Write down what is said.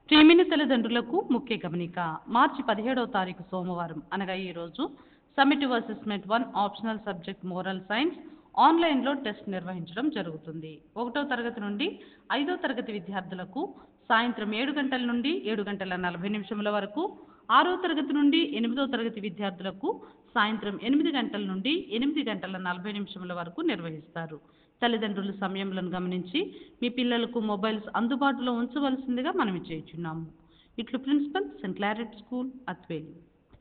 ప్రియమైన తల్లిదండ్రులకు ముఖ్య గమనిక మార్చి పదిహేడవ తారీఖు సోమవారం అనగా ఈ రోజు summative assessment one optional subject moral science ఆన్లైన్లో టెస్ట్ నిర్వహించడం జరుగుతుంది ఒకటో తరగతి నుండి ఐదో తరగతి విద్యార్థులకు సాయంత్రం ఏడు గంటల నుండి ఏడు గంటల నలభై నిమిషముల వరకు ఆరో తరగతి నుండి ఎనిమిదో తరగతి విద్యార్థులకు సాయంత్రం ఎనిమిది గంటల నుండి ఎనిమిది గంటల నలభై నిమిషముల వరకు నిర్వహిస్తారు తల్లిదండ్రుల సమయములను గమనించి మీ పిల్లలకు మొబైల్స్ అందుబాటులో ఉంచవలసిందిగా మనవి చేయుచున్నాము ఇట్లు ప్రిన్సిపల్ సెంట్ క్లారెట్ స్కూల్ అత్వేలి